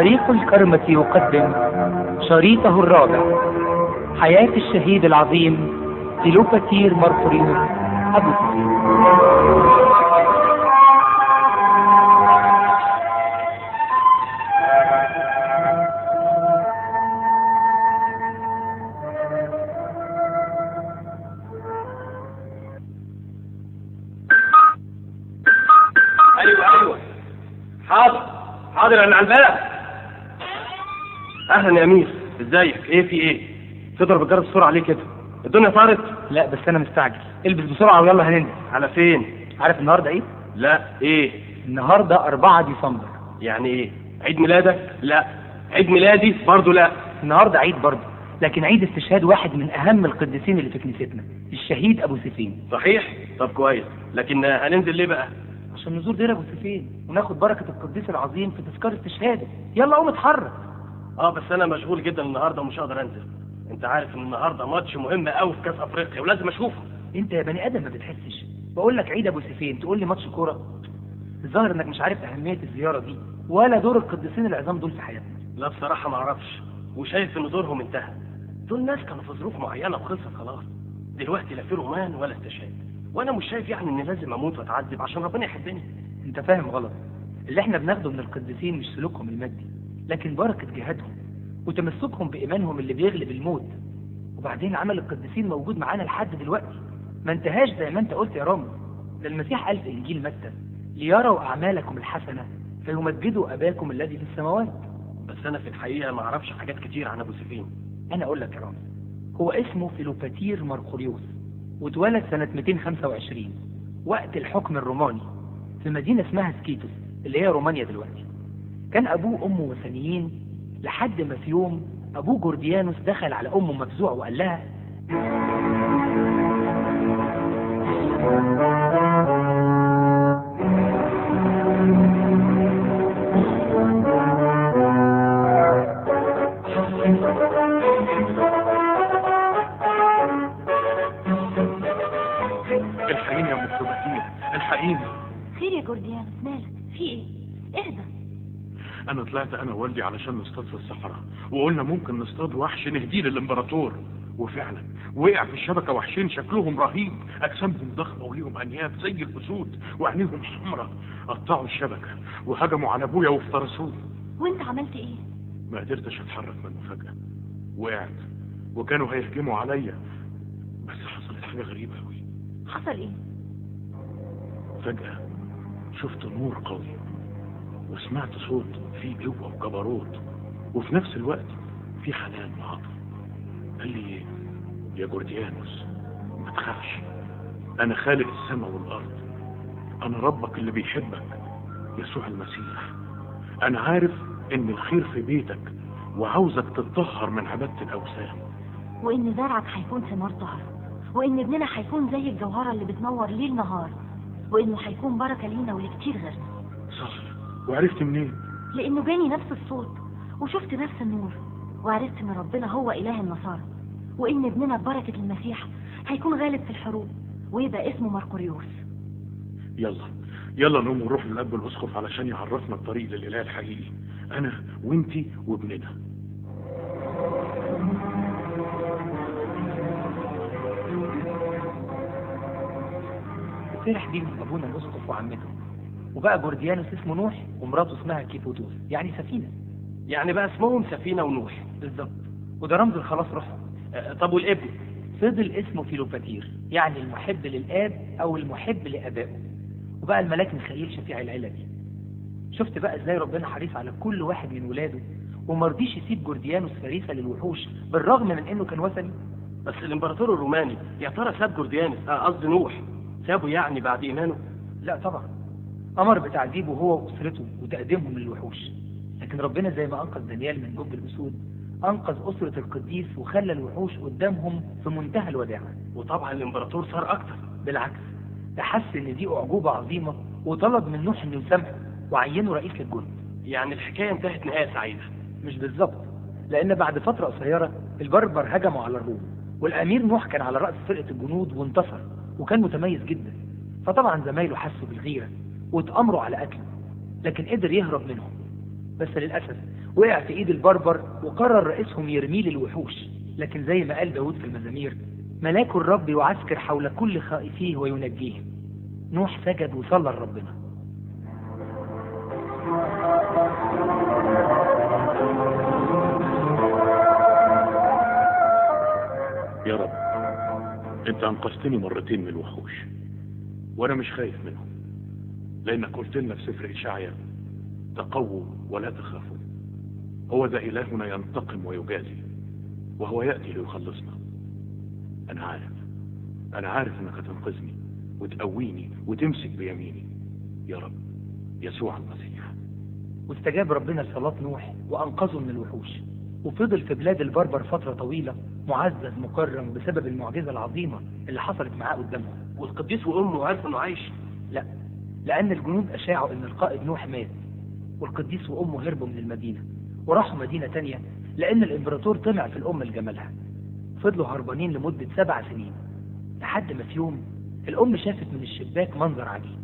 فريق الكرمة يقدم شريطه الرابع حياة الشهيد العظيم تيلوباتير مرقوريوس أبو سفيان ايوه ايوه حاضر حاضر انا على الباب اهلا يا امير ازيك ايه في ايه تضرب الجرس بسرعه ليه كده الدنيا طارت لا بس أنا مستعجل البس بسرعة ويلا هننزل على فين عارف النهاردة إيه؟ لا ايه النهاردة 4 ديسمبر يعني ايه عيد ميلادك لا عيد ميلادي برضه لا النهاردة عيد برضه لكن عيد استشهاد واحد من أهم القديسين اللي في كنيستنا الشهيد أبو سفين صحيح طب كويس لكن هننزل ليه بقى عشان نزور دير أبو سفين وناخد بركة القديس العظيم في تذكار استشهاده يلا قوم اتحرك اه بس انا مشغول جدا النهارده ومش هقدر انزل انت عارف ان النهارده ماتش مهم قوي في كاس افريقيا ولازم اشوفه انت يا بني ادم ما بتحسش بقول لك عيد ابو سيفين تقول لي ماتش كوره الظاهر انك مش عارف اهميه الزياره دي ولا دور القديسين العظام دول في حياتنا لا بصراحه ما اعرفش وشايف ان دورهم انتهى دول ناس كانوا في ظروف معينه وخلصت خلاص دلوقتي لا في رومان ولا استشهاد وانا مش شايف يعني اني لازم اموت واتعذب عشان ربنا يحبني انت فاهم غلط اللي احنا بناخده من القديسين مش سلوكهم المادي لكن بركه جهادهم وتمسكهم بايمانهم اللي بيغلب الموت وبعدين عمل القديسين موجود معانا لحد دلوقتي ما انتهاش زي ما انت قلت يا رامي ده المسيح قال في انجيل متى ليروا اعمالكم الحسنه فيمجدوا اباكم الذي في السماوات بس انا في الحقيقه ما اعرفش حاجات كتير عن ابو سفين انا اقول لك يا رامي هو اسمه فيلوباتير مرقوريوس واتولد سنة 225 وقت الحكم الروماني في مدينة اسمها سكيتوس اللي هي رومانيا دلوقتي كان أبوه وأمه وثنيين لحد ما في يوم أبوه جورديانوس دخل على أمه مفزوع وقال لها الحقيني يا ام السباتير الحقيني خير يا جورديانوس مالك في ايه اهدى انا طلعت انا ووالدي علشان نصطاد في الصحراء وقلنا ممكن نصطاد وحش نهديه للامبراطور وفعلا وقع في الشبكه وحشين شكلهم رهيب اجسامهم ضخمه وليهم انياب زي الاسود وعينيهم حمراء قطعوا الشبكه وهجموا على ابويا وافترسوه وانت عملت ايه ما قدرتش اتحرك من المفاجاه وقعت وكانوا هيهجموا عليا بس حصلت حاجه غريبه قوي حصل ايه فجأة شفت نور قوي وسمعت صوت فيه قوة وجبروت وفي نفس الوقت في حنان وعطف قال لي يا جورديانوس ما تخافش أنا خالق السماء والأرض أنا ربك اللي بيحبك يسوع المسيح أنا عارف إن الخير في بيتك وعاوزك تتطهر من عبادة الأوثان وان زرعك هيكون ثمار طهر وان ابننا هيكون زي الجوهره اللي بتنور ليل نهار وانه هيكون بركه لينا ولكتير غيرنا صح وعرفت منين لانه جاني نفس الصوت وشفت نفس النور وعرفت ان ربنا هو اله النصارى وان ابننا ببركه المسيح هيكون غالب في الحروب ويبقى اسمه مرقوريوس يلا يلا نقوم ونروح للأب الأسقف علشان يعرفنا الطريق للإله الحقيقي أنا وأنتي وابننا فرح بيهم ابونا الاسقف وعمته وبقى جورديانوس اسمه نوح ومراته اسمها كيبوتوس يعني سفينه يعني بقى اسمهم سفينه ونوح بالظبط وده رمز الخلاص روحهم آه، طب والابن فضل اسمه فيلوباتير يعني المحب للاب او المحب لابائه وبقى الملاك ميخائيل شفيع العيله دي شفت بقى ازاي ربنا حريص على كل واحد من ولاده ومرضيش يسيب جورديانوس فريسه للوحوش بالرغم من انه كان وثني بس الامبراطور الروماني يا ترى ساب جورديانوس اه قصدي نوح سابه يعني بعد ايمانه لا طبعا امر بتعذيبه هو واسرته وتقديمهم للوحوش لكن ربنا زي ما انقذ دانيال من جب الاسود انقذ اسره القديس وخلى الوحوش قدامهم في منتهى الوداعه وطبعا الامبراطور صار اكتر بالعكس ده حس ان دي اعجوبه عظيمه وطلب من نوح انه يسامحه وعينه رئيس للجند يعني الحكايه انتهت نهايه سعيده مش بالظبط لان بعد فتره قصيره البربر هجموا على الروم والامير نوح كان على راس فرقه الجنود وانتصر وكان متميز جدا فطبعا زمايله حسوا بالغيره واتامروا على قتله لكن قدر يهرب منهم بس للاسف وقع في ايد البربر وقرر رئيسهم يرميه للوحوش لكن زي ما قال داود في المزامير ملاك الرب يعسكر حول كل خائفيه وينجيهم نوح سجد وصلى لربنا يا رب انت انقذتني مرتين من الوحوش وانا مش خايف منهم لانك قلت لنا في سفر اشعيا تقووا ولا تخافوا هو ذا الهنا ينتقم ويجازي وهو ياتي ليخلصنا انا عارف انا عارف انك هتنقذني وتقويني وتمسك بيميني يا رب يسوع المسيح واستجاب ربنا لصلاة نوح وأنقذه من الوحوش وفضل في بلاد البربر فترة طويلة معزز مكرم بسبب المعجزة العظيمة اللي حصلت معاه قدامهم والقديس وامه عارف انه عايش لا لأن الجنود أشاعوا إن القائد نوح مات والقديس وأمه هربوا من المدينة وراحوا مدينة تانية لأن الإمبراطور طمع في الأم لجمالها فضلوا هربانين لمدة سبع سنين لحد ما في يوم الأم شافت من الشباك منظر عجيب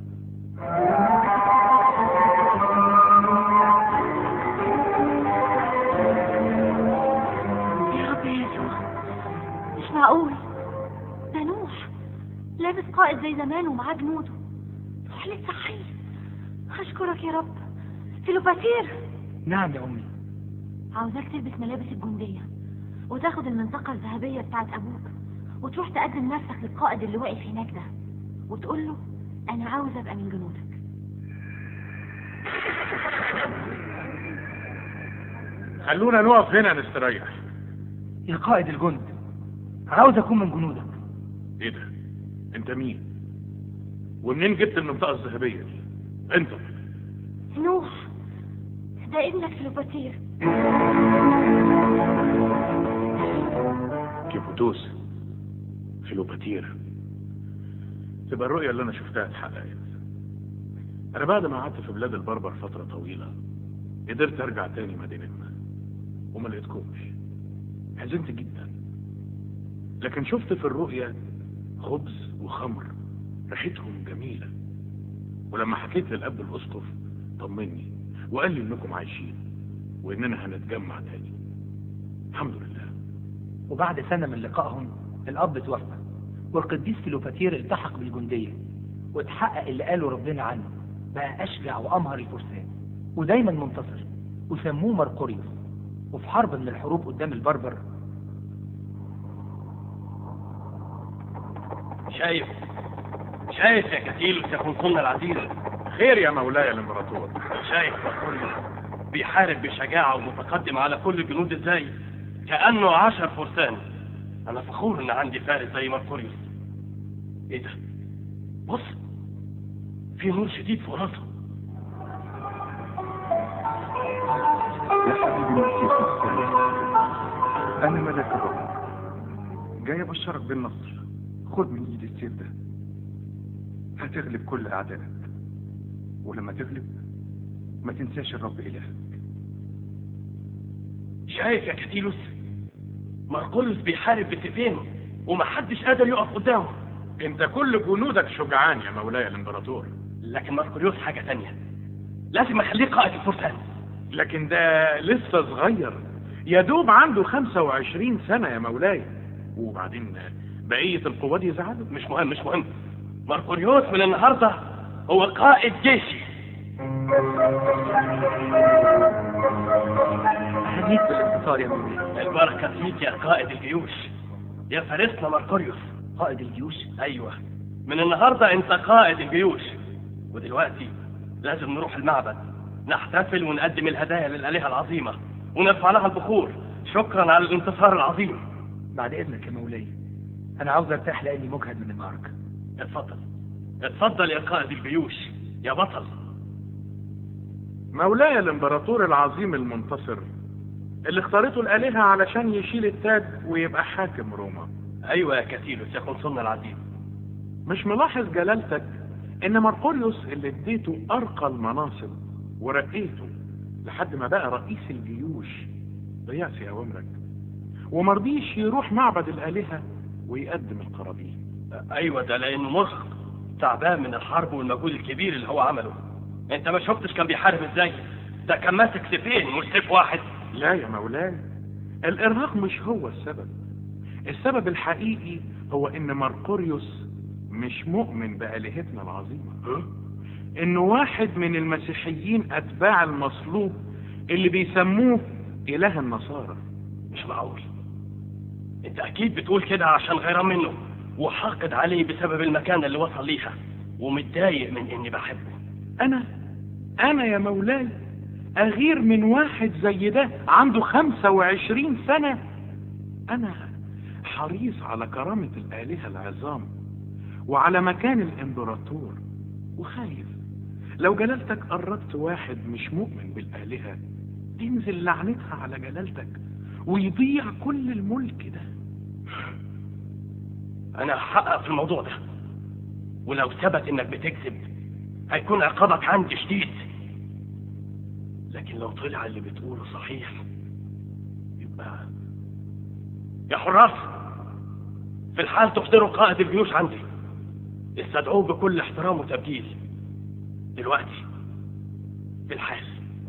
يا رب يا يسوع مش معقول ده نوح لابس قائد زي زمان ومعاه جنوده نوح لسه حي اشكرك يا رب كيلوباتير نعم يا أمي عاوزاك تلبس ملابس الجندية وتاخد المنطقة الذهبية بتاعت أبوك وتروح تقدم نفسك للقائد اللي واقف هناك ده وتقول له أنا عاوز أبقى من جنودك خلونا نقف هنا نستريح يا قائد الجند عاوز أكون من جنودك ايه ده انت مين ومنين جبت المنطقة الذهبية دي انت نوح ده ابنك كيلوباتير كيبوتوس فيلوباتير تبقى الرؤية اللي انا شفتها اتحققت انا بعد ما قعدت في بلاد البربر فترة طويلة قدرت ارجع تاني مدينتنا وما لقيتكمش حزنت جدا لكن شفت في الرؤية خبز وخمر ريحتهم جميلة ولما حكيت للأب الأسقف طمني وقال لي إنكم عايشين وإننا هنتجمع تاني الحمد لله وبعد سنة من لقائهم الأب توفى والقديس كيلوباتير التحق بالجندية واتحقق اللي قاله ربنا عنه بقى أشجع وأمهر الفرسان ودايما منتصر وسموه مرقوريوس وفي حرب من الحروب قدام البربر شايف شايف يا كتيل يا قنصلنا العزيز خير يا مولاي الإمبراطور شايف مرقوريوس بيحارب بشجاعة ومتقدم على كل الجنود ازاي كأنه عشر فرسان أنا فخور إن عندي فارس زي مرقوريوس إيه ده؟ بص في نور شديد في راسه يا حبيبي المسيح السلام أنا ملك الرب جاي أبشرك بالنصر خد من إيدي السيف ده هتغلب كل أعدائك ولما تغلب ما تنساش الرب إلهك شايف يا كتيلوس مرقولوس بيحارب بسيفين ومحدش قادر يقف قدامه انت كل جنودك شجعان يا مولاي الإمبراطور لكن مرقوليوس حاجة تانية لازم اخليه قائد الفرسان لكن ده لسه صغير يا دوب عنده 25 سنة يا مولاي وبعدين بقية القوات يزعلوا مش مهم مش مهم مرقوليوس من النهارده هو قائد جيشي أهنيك بالانتصار يا مولاي البركة فيك يا قائد الجيوش يا فارسنا مرقوليوس قائد الجيوش ايوه من النهارده انت قائد الجيوش ودلوقتي لازم نروح المعبد نحتفل ونقدم الهدايا للآلهة العظيمة ونرفع لها البخور شكرا على الانتصار العظيم بعد إذنك يا مولاي أنا عاوز أرتاح لأني مجهد من المعركة اتفضل اتفضل يا قائد الجيوش يا بطل مولاي الامبراطور العظيم المنتصر اللي اختارته الآلهة علشان يشيل التاج ويبقى حاكم روما ايوه يا كتيلوس يا قنصلنا العظيم مش ملاحظ جلالتك ان مرقوليوس اللي اديته ارقى المناصب ورقيته لحد ما بقى رئيس الجيوش ضيعت اوامرك ومرضيش يروح معبد الالهه ويقدم القرابين ايوه ده لانه مرهق تعبان من الحرب والمجهود الكبير اللي هو عمله انت ما شفتش كان بيحارب ازاي ده كان ماسك سيفين مش سيف واحد لا يا مولاي الإرهاق مش هو السبب السبب الحقيقي هو إن مرقوريوس مش مؤمن بآلهتنا العظيمة ها؟ إنه واحد من المسيحيين أتباع المصلوب اللي بيسموه إله النصارى مش معقول انت اكيد بتقول كده عشان غيران منه وحاقد عليه بسبب المكانة اللي وصل ليها ومتضايق من اني بحبه أنا أنا يا مولاي أغير من واحد زي ده عنده خمسة وعشرين سنة أنا حريص على كرامة الآلهة العظام وعلى مكان الإمبراطور وخايف لو جلالتك قربت واحد مش مؤمن بالآلهة تنزل لعنتها على جلالتك ويضيع كل الملك ده انا هحقق في الموضوع ده ولو ثبت انك بتكذب هيكون عقابك عندي شديد لكن لو طلع اللي بتقوله صحيح يبقى يا حراس في الحال تحضروا قائد الجيوش عندي استدعوه بكل احترام وتبجيل دلوقتي في الحال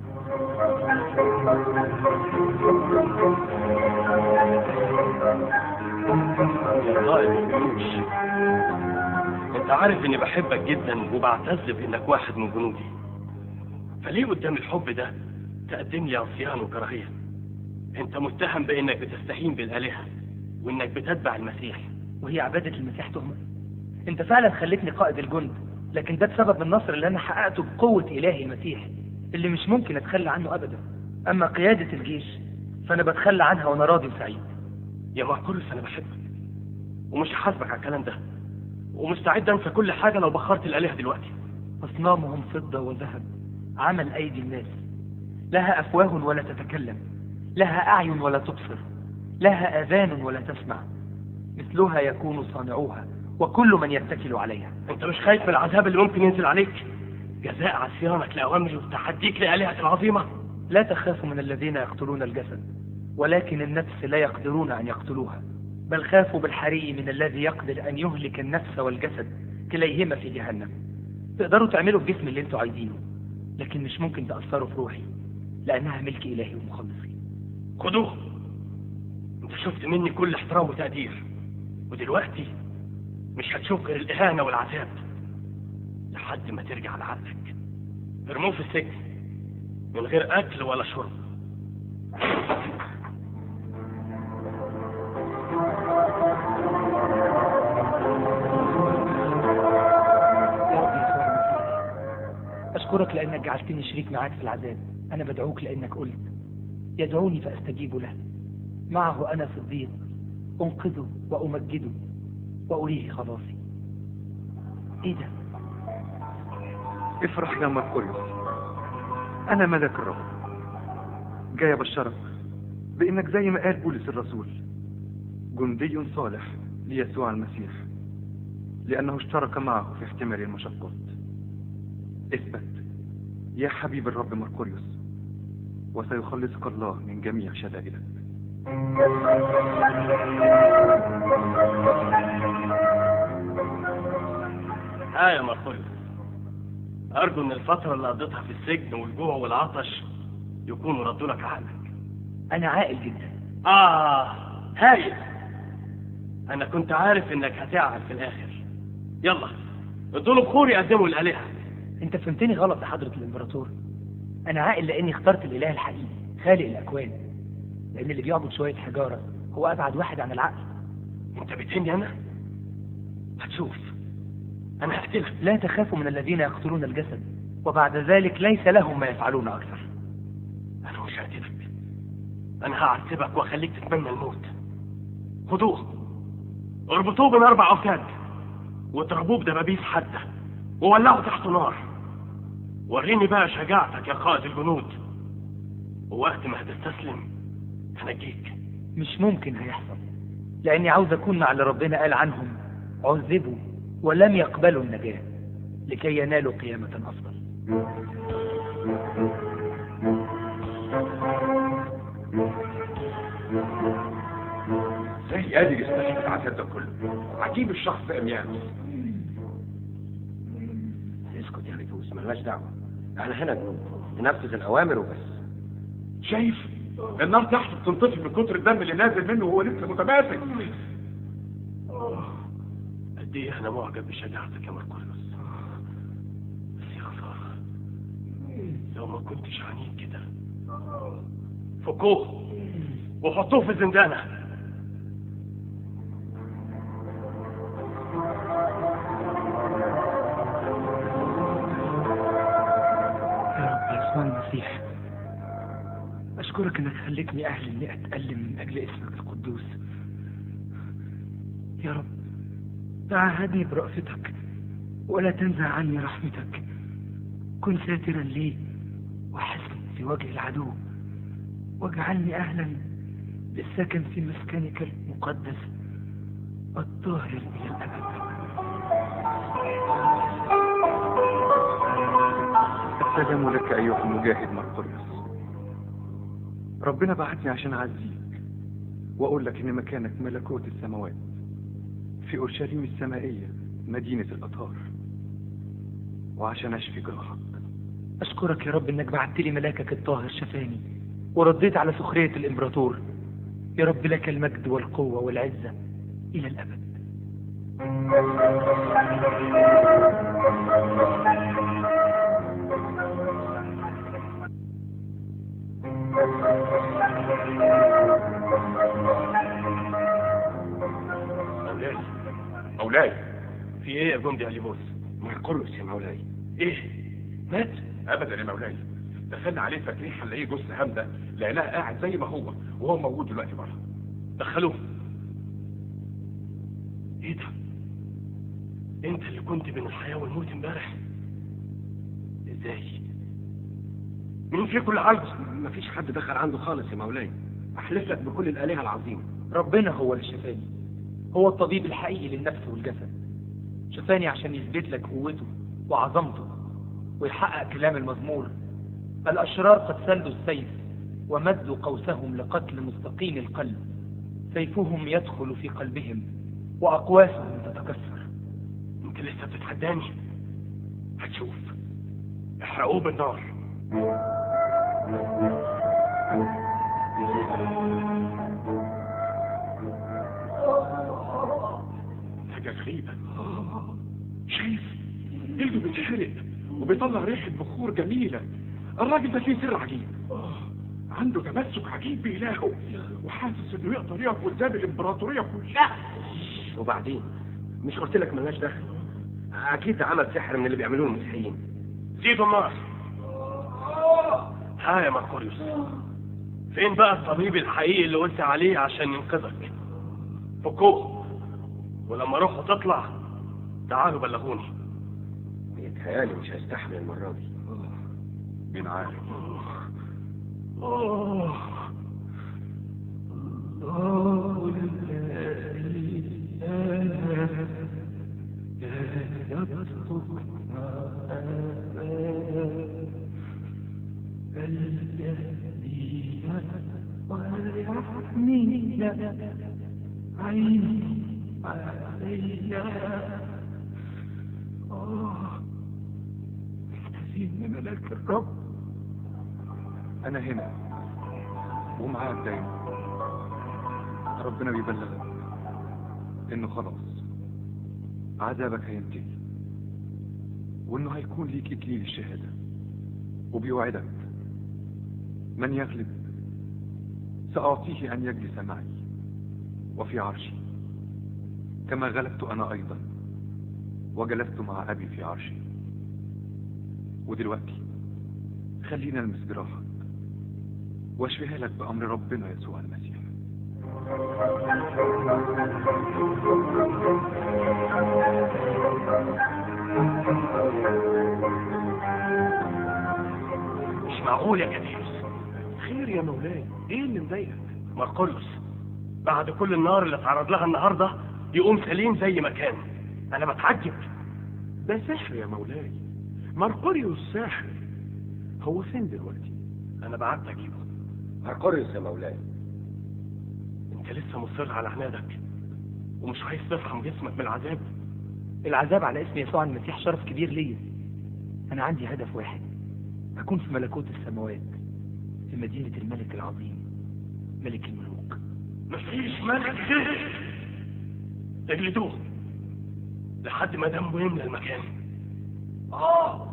يا قائد الجيوش انت عارف اني بحبك جدا وبعتز بانك واحد من جنودي فليه قدام الحب ده تقدم لي عصيان وكراهيه انت متهم بانك بتستهين بالالهه وانك بتتبع المسيح وهي عبادة المسيح تهمة انت فعلا خليتني قائد الجند لكن ده بسبب النصر اللي انا حققته بقوة الهي المسيح اللي مش ممكن اتخلى عنه ابدا اما قيادة الجيش فانا بتخلى عنها وانا راضي وسعيد يا ماركولوس انا بحبك ومش هحاسبك على الكلام ده ومستعد انسى كل حاجه لو بخرت الالهه دلوقتي أصنامهم فضة وذهب عمل أيدي الناس لها أفواه ولا تتكلم لها أعين ولا تبصر لها آذان ولا تسمع مثلها يكون صانعوها وكل من يتكل عليها انت مش خايف من العذاب اللي ممكن ينزل عليك جزاء عصيانك لاوامري وتحديك لالهه العظيمه لا تخافوا من الذين يقتلون الجسد ولكن النفس لا يقدرون أن يقتلوها بل خافوا بالحري من الذي يقدر أن يهلك النفس والجسد كليهما في جهنم تقدروا تعملوا الجسم اللي انتوا عايزينه لكن مش ممكن تأثروا في روحي لأنها ملك إلهي ومخلصي خدوه انت شفت مني كل احترام وتقدير ودلوقتي مش هتشوف غير الاهانه والعذاب لحد ما ترجع لعقلك ارموه في السجن من غير اكل ولا شرب يا رب يسوع المسيح أشكرك لأنك جعلتني شريك معاك في العذاب أنا بدعوك لأنك قلت يدعوني فأستجيب له معه أنا صديق أنقذه وأمجده وأريه خلاصي إيه ده؟ افرح يا مرقوريوس انا ملك الرب جاي ابشرك بانك زي ما قال بولس الرسول جندي صالح ليسوع المسيح لانه اشترك معه في احتمال المشقات اثبت يا حبيب الرب مرقوريوس وسيخلصك الله من جميع شدائدك ها يا مرقوليوس ارجو ان الفتره اللي قضيتها في السجن والجوع والعطش يكونوا ردوا لك عقلك أنا عاقل جدا اه هايل انا كنت عارف انك هتعب في الاخر يلا ادوا له بخور يقدموا الالهه أنت فهمتني غلط يا حضرة الإمبراطور أنا عاقل لأني اخترت الإله الحقيقي خالق الأكوان لأن اللي بيعبد شوية حجارة هو أبعد واحد عن العقل انت بتهني انا هتشوف انا هقتلك لا تخافوا من الذين يقتلون الجسد وبعد ذلك ليس لهم ما يفعلون أكثر انا مش هقتلك انا هعذبك واخليك تتمنى الموت خدوه اربطوه بين اربع اوتاد واضربوه بدبابيس حاده وولعوا تحته نار وريني بقى شجاعتك يا قائد الجنود ووقت ما هتستسلم هنجيك مش ممكن هيحصل لأني عاوز أكون مع اللي ربنا قال عنهم عذبوا ولم يقبلوا النجاة لكي ينالوا قيامة أفضل ازاي قادر يستحمل العذاب ده كله عجيب الشخص ده اميان اسكت يا ريفوس ملناش دعوة احنا هنا جنود ننفذ الأوامر وبس شايف النار تحت بتنطفي من كتر الدم اللي نازل منه وهو لسه متماسك قد ايه انا معجب بشجاعتك يا مرقس بس يا خساره لو ما كنتش عنيد كده فكوه وحطوه في الزنزانه يا رب يا يسوع المسيح أشكرك إنك خليتني أهل إني أتألم من أجل اسمك القدوس يا رب تعهدني برأفتك ولا تنزع عني رحمتك كن ساترا لي وحسن في وجه العدو واجعلني أهلا للسكن في مسكنك المقدس الطاهر إلى الأبد السلام لك أيها المجاهد مرقريوس ربنا بعتني عشان أعزيك وأقول لك إن مكانك ملكوت السماوات في أورشليم السمائية مدينة الأطهار وعشان أشفي جراحك أشكرك يا رب إنك بعت لي ملاكك الطاهر شفاني ورديت على سخرية الإمبراطور يا رب لك المجد والقوة والعزة إلى الأبد مولاي مولاي في ايه يا جندي اليبوس مرقريوس يا مولاي ايه مات ابدا يا مولاي دخلنا عليه فاكرين هنلاقيه جث همده لقيناه قاعد زي ما هو وهو موجود دلوقتي بره دخلوه ايه ده انت اللي كنت بين الحياة والموت امبارح ازاي مين فيكم اللي عالجه مفيش حد دخل عنده خالص يا مولاي احلف لك بكل الالهه العظيمه ربنا هو اللي شفاني هو الطبيب الحقيقي للنفس والجسد شفاني عشان يثبت لك قوته وعظمته ويحقق كلام المزمور الأشرار قد سلوا السيف ومدوا قوسهم لقتل مستقيم القلب سيفهم يدخل في قلبهم وأقواسهم تتكسر انت لسه بتتحداني هتشوف احرقوه بالنار حاجه غريبه شايف جلده بيتحرق وبيطلع ريحه بخور جميله الراجل ده فيه سر عجيب عنده تمسك عجيب بإلهه وحاسس انه يقدر يقف قدام الامبراطوريه كلها وبعدين مش قلت لك ملناش دخل اكيد ده عمل سحر من اللي بيعملوه المسيحيين زيدوا النار ها يا مرقوريوس فين بقى الطبيب الحقيقي اللي قلت عليه عشان ينقذك فكوه ولما روحه تطلع تعالوا بلغوني يتهيألي مش هيستحمل المره دي مين عارف أوه. ملك الرب أنا هنا ومعاك دايما ربنا بيبلغك إنه خلاص عذابك هينتهي وإنه هيكون ليك إكليل الشهادة وبيوعدك من يغلب سأعطيه أن يجلس معي وفي عرشي كما غلبت أنا أيضا وجلست مع أبي في عرشي ودلوقتي خلينا نلمس جراحك واشفيها لك بأمر ربنا يسوع المسيح مش معقول يا كبير خير يا مولاي ايه اللي مضايقك مرقوريوس بعد كل النار اللي اتعرض لها النهارده يقوم سليم زي ما كان انا بتعجب ده سحر يا مولاي مرقريوس ساحر هو فين دلوقتي انا بعت اجيبه مرقريوس يا مولاي انت لسه مصر على عنادك ومش عايز تفهم جسمك من العذاب العذاب على اسم يسوع المسيح شرف كبير ليا أنا عندي هدف واحد أكون في ملكوت السماوات في مدينة الملك العظيم ملك الملوك مفيش ملك غيرك اجلدوه لحد ما دمه يملى المكان آه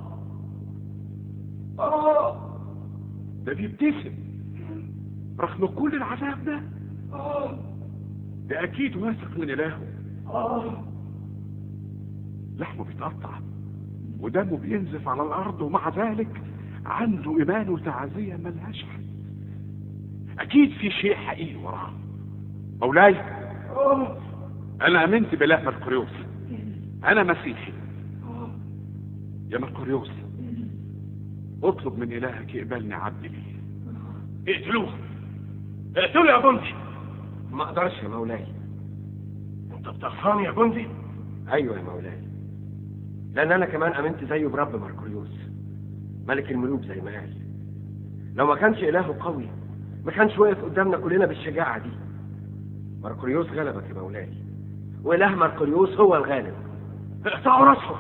آه ده بيبتسم رغم كل العذاب ده آه ده أكيد واثق من إلهه آه لحمه بيتقطع ودمه بينزف على الأرض ومع ذلك عنده إيمان وتعزية ملهاش حد أكيد في شيء حقيقي وراه مولاي أنا آمنت بإله مرقريوس أنا مسيحي يا مرقريوس اطلب من إلهك يقبلني عبد ليه اقتلوه اقتلوا يا جندي ما اقدرش يا مولاي انت بتخفاني يا جندي ايوه يا مولاي لان انا كمان امنت زيه برب مركوريوس ملك الملوك زي ما قال لو ما كانش الهه قوي ما كانش واقف قدامنا كلنا بالشجاعه دي مركوريوس غلبك يا مولاي واله مركوريوس هو الغالب اقطعوا راسه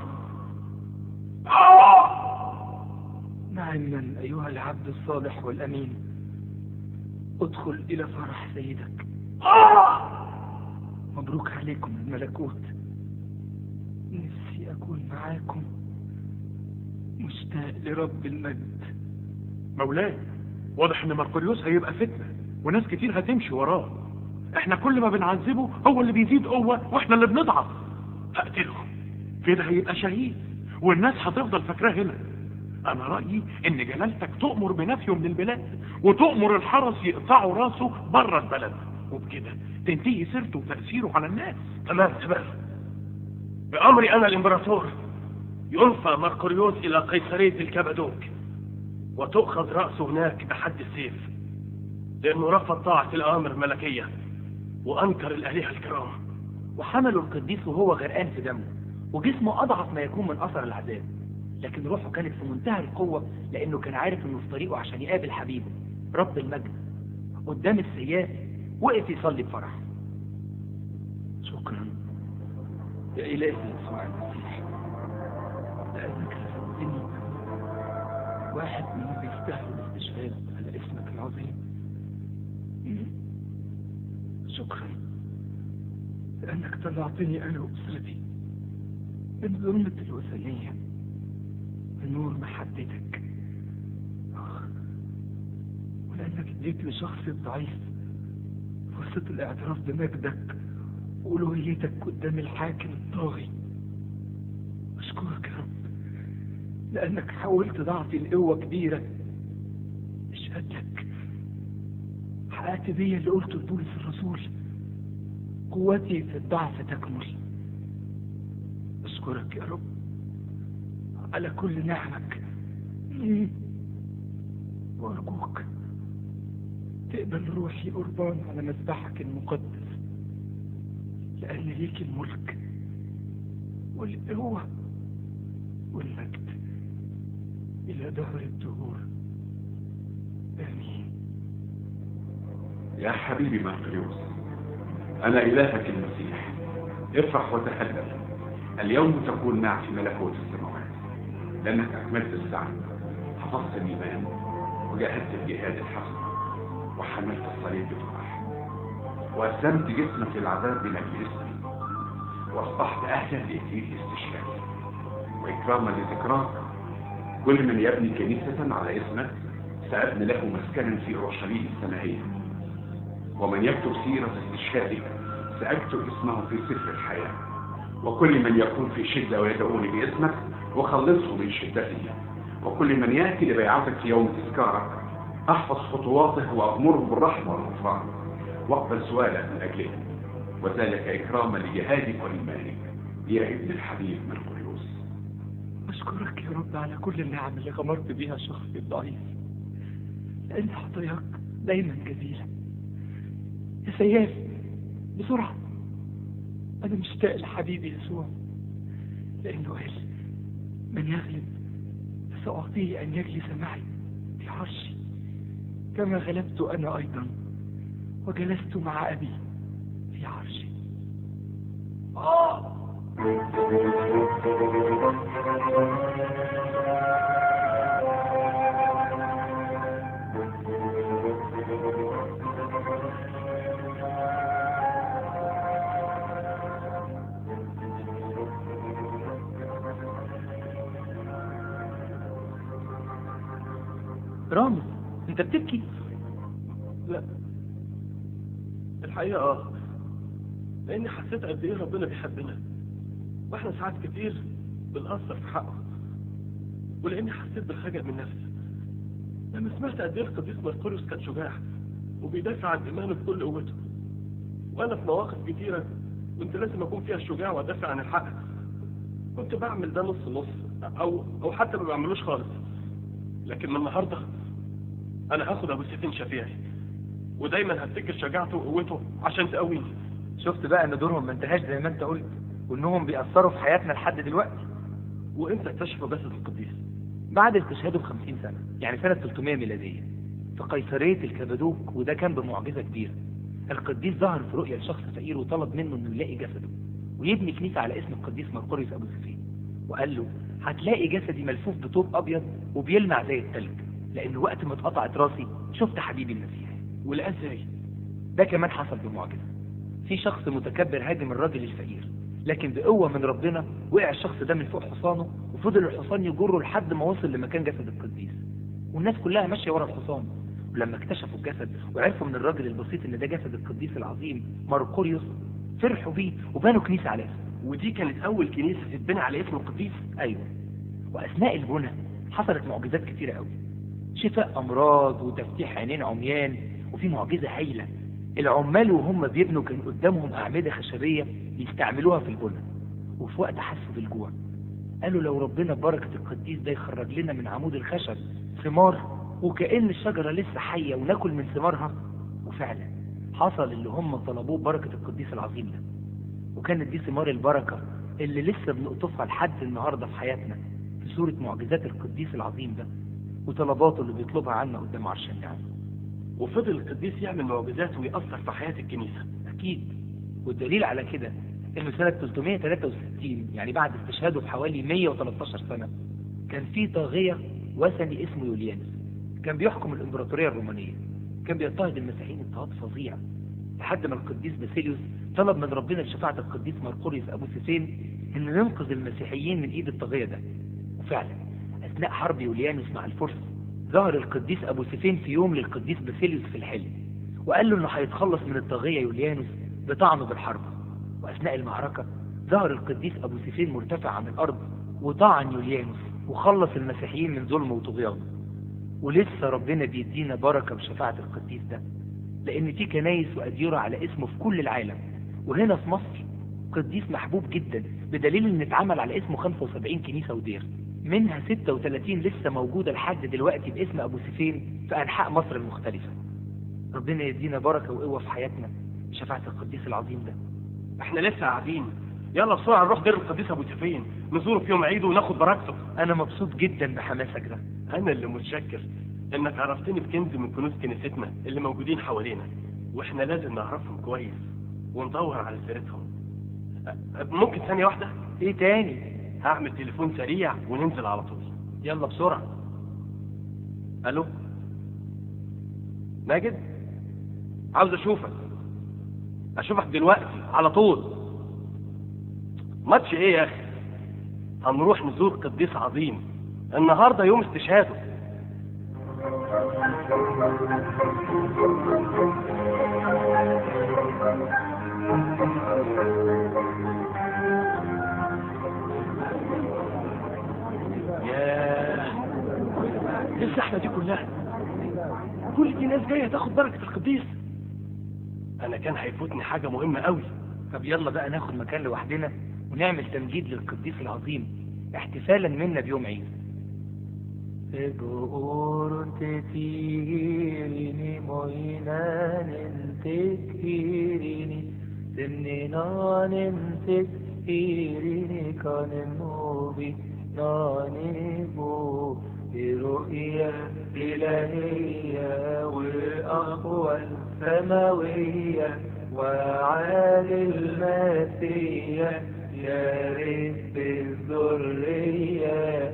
نعما أيها العبد الصالح والأمين ادخل إلى فرح سيدك مبروك عليكم الملكوت نفسي أكون معاكم مشتاق لرب المجد مولاي واضح ان مرقريوس هيبقى فتنة وناس كتير هتمشي وراه احنا كل ما بنعذبه هو اللي بيزيد قوة واحنا اللي بنضعف هقتله كده هيبقى شهيد والناس هتفضل فاكراه هنا انا رأيي ان جلالتك تؤمر بنفيه من البلاد وتؤمر الحرس يقطعوا راسه بره البلد وبكده تنتهي سيرته وتأثيره على الناس تمام تمام بأمري أنا الإمبراطور ينفى مرقريوس إلى قيصرية الكبدوك وتؤخذ رأسه هناك بحد السيف لأنه رفض طاعة الأوامر الملكية وأنكر الآلهة الكرام وحملوا القديس وهو غرقان في دمه وجسمه أضعف ما يكون من أثر العذاب لكن روحه كانت في منتهى القوة لأنه كان عارف إنه في طريقه عشان يقابل حبيبه رب المجد قدام السياف وقف يصلي بفرح شكرا يا إلهي يسوع المسيح لأنك رزقتني واحد من يستاهل الاستشهاد على اسمك العظيم شكرا لأنك طلعتني أنا وأسرتي من ظلمة الوثنية بنور محبتك ولأنك اديت لشخص ضعيف فرصة الاعتراف بمجدك وألوهيتك قدام الحاكم الطاغي أشكرك يا رب لأنك حولت ضعفي لقوة كبيرة أشهد لك حققت بيا اللي قلته لبولس الرسول قوتي في الضعف تكمل أشكرك يا رب على كل نعمك وأرجوك تقبل روحي قربان على مذبحك المقدس لأن ليك الملك والقوة والمجد إلى دهر الدهور آمين يا حبيبي مرقريوس أنا إلهك المسيح افرح وتهلل اليوم تكون معي في ملكوت السماوات لأنك أكملت السعي حفظت الإيمان وجاهدت الجهاد الحسن وحملت الصليب بفرح وأسلمت جسمك للعذاب من أجل اسمي وأصبحت أهلا لإكليل الاستشهاد وإكراما لذكراك كل من يبني كنيسة على اسمك سأبني له مسكنا في أورشليم السماوية ومن يكتب سيرة استشهادك سأكتب اسمه في سفر الحياة وكل من يكون في شدة ويدعوني باسمك وخلصه من شدته وكل من يأتي لبيعتك في يوم تذكارك أحفظ خطواته وأغمره بالرحمة والغفران واقبل سؤالك من أجله وذلك إكراما لجهادك وإيمانك يا ابن الحبيب مرقريوس أشكرك يا رب على كل النعم اللي غمرت بيها شخصي الضعيف لأن عطاياك دايما جزيلة يا سياف بسرعة أنا مشتاق لحبيبي يسوع لأنه قال من يغلب فسأعطيه أن يجلس معي في عرشي كما غلبت أنا أيضا وجلست مع أبي في عرشي آه رامز انت بتبكي لا الحقيقة اه لاني حسيت قد ايه ربنا بيحبنا واحنا ساعات كتير بنقصر في حقه ولاني حسيت بالخجل من نفسي لما سمعت قد ايه القديس مرقوريوس كان شجاع وبيدافع عن ايمانه بكل قوته وانا في مواقف كتيرة كنت لازم اكون فيها الشجاع وادافع عن الحق كنت بعمل ده نص نص او او حتى ما بعملوش خالص لكن من النهارده انا هاخد ابو سيفين شفيعي ودايما هفتكر شجاعته وقوته عشان تقويني شفت بقى ان دورهم ما انتهاش زي ما انت قلت وانهم بيأثروا في حياتنا لحد دلوقتي وامتى اكتشفوا جسد القديس بعد استشهاده ب 50 سنة يعني سنة 300 ميلادية في قيصرية الكبدوك وده كان بمعجزة كبيرة القديس ظهر في رؤيا لشخص فقير وطلب منه انه يلاقي جسده ويبني كنيسة على اسم القديس مرقوريوس ابو سفين وقال له هتلاقي جسدي ملفوف بطوب ابيض وبيلمع زي التلج لان وقت ما اتقطعت راسي شفت حبيبي المسيح ولقاه ازاي ده كمان حصل بمعجزة في شخص متكبر هاجم الراجل الفقير لكن بقوة من ربنا وقع الشخص ده من فوق حصانه وفضل الحصان يجره لحد ما وصل لمكان جسد القديس والناس كلها ماشية ورا الحصان ولما اكتشفوا الجسد وعرفوا من الراجل البسيط ان ده جسد القديس العظيم ماركوريوس فرحوا بيه وبنوا كنيسة على اسمه ودي كانت اول كنيسة تتبني على اسم القديس ايوه واثناء البنى حصلت معجزات كتيرة قوي شفاء امراض وتفتيح عينين عميان وفي معجزة هايلة العمال وهم بيبنوا كان قدامهم اعمدة خشبية يستعملوها في البنى وفي وقت حسوا بالجوع قالوا لو ربنا بركة القديس ده يخرج لنا من عمود الخشب ثمار وكأن الشجرة لسه حية وناكل من ثمارها وفعلا حصل اللي هم طلبوه بركة القديس العظيم ده وكانت دي ثمار البركة اللي لسه بنقطفها لحد النهاردة في حياتنا في صورة معجزات القديس العظيم ده وطلباته اللي بيطلبها عنا قدام عرش النعم وفضل القديس يعمل معجزات ويأثر في حياة الكنيسة أكيد والدليل على كده إنه سنة 363 يعني بعد استشهاده بحوالي 113 سنة كان في طاغية وثني اسمه يوليانوس كان بيحكم الإمبراطورية الرومانية كان بيضطهد المسيحيين اضطهاد فظيع لحد ما القديس باسيليوس طلب من ربنا لشفاعة القديس مرقوريوس أبو سيفين إن ننقذ المسيحيين من إيد الطاغية ده وفعلا أثناء حرب يوليانوس مع الفرس ظهر القديس أبو سيفين في يوم للقديس باسيليوس في الحلم وقال له إنه هيتخلص من الطاغية يوليانوس بطعنه بالحرب وأثناء المعركة ظهر القديس أبو سيفين مرتفع عن الأرض وطعن يوليانوس وخلص المسيحيين من ظلمه وطغيانه ولسه ربنا بيدينا بركة بشفاعة القديس ده لأن في كنايس وأديرة على اسمه في كل العالم وهنا في مصر قديس محبوب جدا بدليل ان اتعمل على اسمه 75 كنيسة ودير منها 36 لسه موجودة لحد دلوقتي باسم أبو سيفين في أنحاء مصر المختلفة ربنا يدينا بركة وقوة في حياتنا بشفاعة القديس العظيم ده احنا لسه قاعدين يلا بسرعة نروح دير القديس ابو سيفين نزوره في يوم عيده وناخد بركته أنا مبسوط جدا بحماسك ده انا اللي متشكر انك عرفتني بكنز من كنوز كنيستنا اللي موجودين حوالينا واحنا لازم نعرفهم كويس وندور على سيرتهم أ- أ- ممكن ثانية واحدة ايه تاني هعمل تليفون سريع وننزل على طول يلا بسرعة الو ماجد عاوز اشوفك اشوفك دلوقتي على طول ماتش ايه يا اخي هنروح نزور قديس عظيم النهارده يوم استشهاده ياه ايه الزحمه دي كلها كل دي ناس جايه تاخد بركه القديس انا كان هيفوتني حاجه مهمه قوي طب يلا بقى ناخد مكان لوحدنا ونعمل تمجيد للقديس العظيم احتفالا منا بيوم عيد تكيريني موينان تكيريني سننان تكيريني كان النوبي نانيبو برؤية إلهية والأقوى السماوية وعالي المسيح يارث بالذرية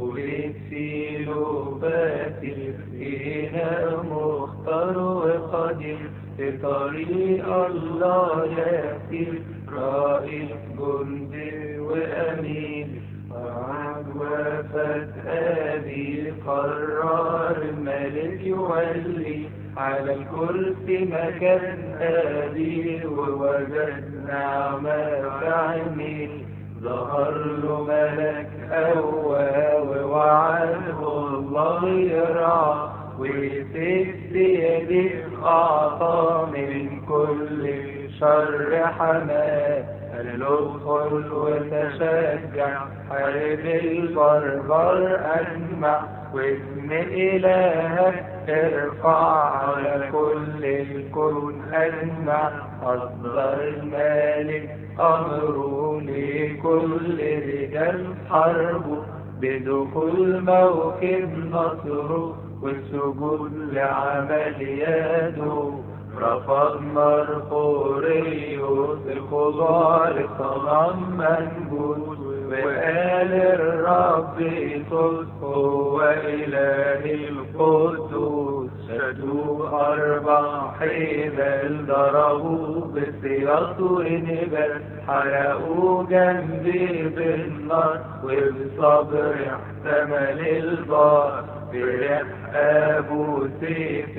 وبسيلوبات الإله مختار وقدير في طريق الله يسير رائد جند وأمين وعد وفاة أبي الذي قرر الملك يولي على الكرسي مكان هادي ووجد نعمة في عينيه ظهر له ملك أواه ووعده الله يرعى وست يديه أعطى من كل شر حماه قال له ادخل وتشجع حارب البربر أجمع واسم إلهك ارفع على كل الكون أجمع أصدر الملك أمره لكل رجال حربه بدخول موكب نصره والسجود لعمل يده رفض مرقوريوس الخضار صنم منجود وقال الرب صوت هو إله القدوس شدوا أربع حبال ضربوا بسياط ونبال حرقوا جنبي بالنار وبصبر احتمل البار فرح أبو سيف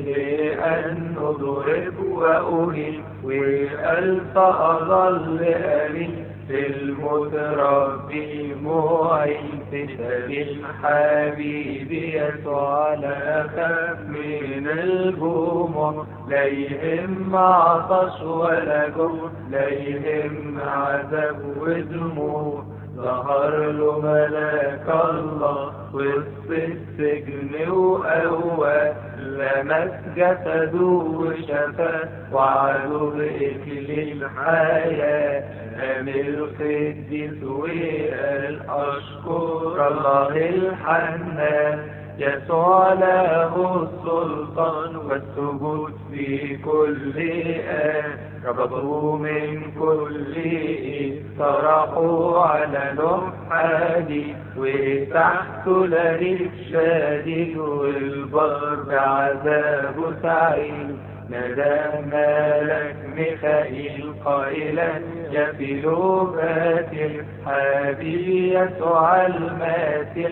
لأنه ضرب وأهل وقال فأظل أليم في الموت ربي معين في سبيل حبيبي يسوع لا أخاف من الجموع لا يهم عطش ولا جوع لا يهم عذاب ودموع ظهر له ملاك الله وسط السجن وقوى لمس جسده وشفاه وعده بإكليل الحياة قام القديس وقال أشكر الله الحنان يسوع له السلطان والسجود في كل آن ربطوا من كل إيد طرحوا على لوحادي وتحت لريف شادد والبر عذابه سعيد نادى مالك ميخائيل قائلا يا فيلوبات الحبيب يسوع الماسح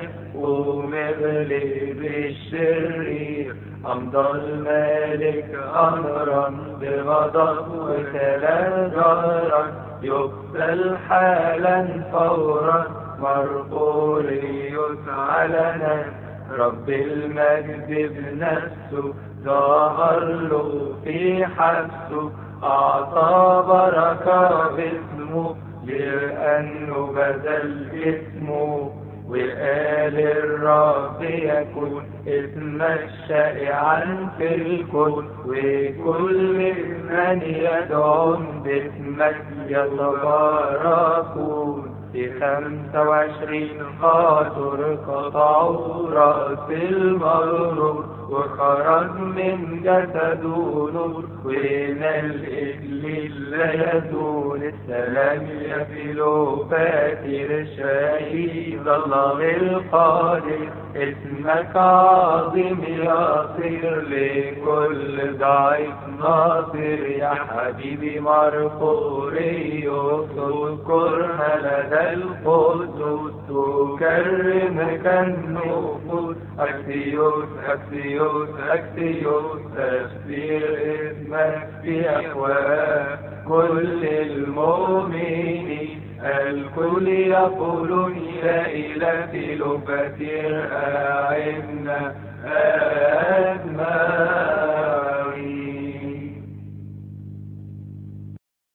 ومغلب الشرير أمضى الملك أمرا بغضب وثلاث جارا يقتل حالا فورا مرقوليوس علنا رب المجد بنفسه ظهر له في حبسه أعطى بركة باسمه لأنه بدل اسمه وقال الرب يكون اسمك شائعا في الكون وكل من يدعون باسمك يتباركون في خمسة وعشرين خاطر قطعوا رأس المغرور وخرج من جسده نور ونال إجليل لا يزول السلام يا فاتر شهيد الله القادر اسمك عظيم يصير لكل ضعيف ناصر يا حبيبي مرقوريوس اذكرها لدى القدوس تكرمك النفوس أكسيوس أكسيوس أكسيوس تفسير اسمك في أفواه كل المؤمنين الكل يقولون يا إلهي لفتير أعنا